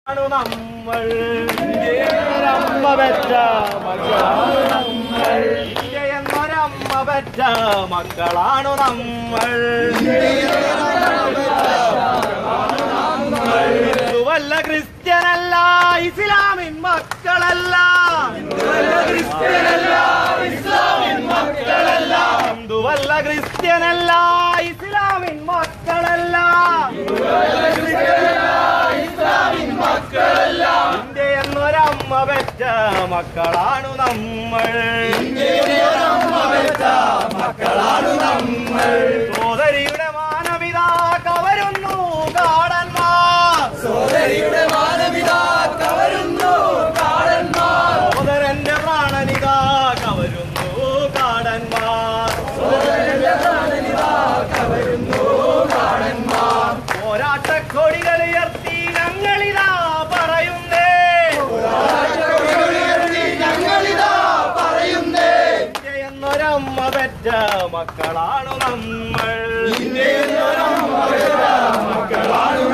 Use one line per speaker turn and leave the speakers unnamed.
ാണു നമ്മൾ ഇന്ത്യയൊരമ്മ പെറ്റ മക്കളാണു നമ്മൾ ഇന്ത്യ എന്നൊരമ്മ പെറ്റ മക്കളാണു നമ്മൾ ഹിന്ദുവല്ല ക്രിസ്ത്യനല്ല ഇസ്ലാമിൻ മക്കളല്ല ഹിന്ദുവല്ല ക്രിസ്ത്യനല്ല ഇസ്ലാമിൻ മക്കളല്ല ഇന്ത്യ എന്നൊരമ്മ പെറ്റ മക്കളാണു നമ്മൾ മക്കളാണു നമ്മൾ സോദരിയുടെ മാനവിത കവരുന്നു കാടന്മാർ
സോദരിയുടെ മാനവിതാ കവരുന്നു കാടന്മാർ
സോദരന്റെ പ്രാണനിത കവരുന്നു കാടന്മാർ പോരാട്ടക്കൊടികൾ ഉയർത്തി ഞങ്ങളിതാ പറയുന്നേ
ഞങ്ങളിതാ പറയുന്നേ
ഇന്ത്യ എന്നൊരമ്മ പെറ്റ മക്കളാണു നമ്മൾ
ഇന്ത്യയൊരമ്മ മക്കളാണു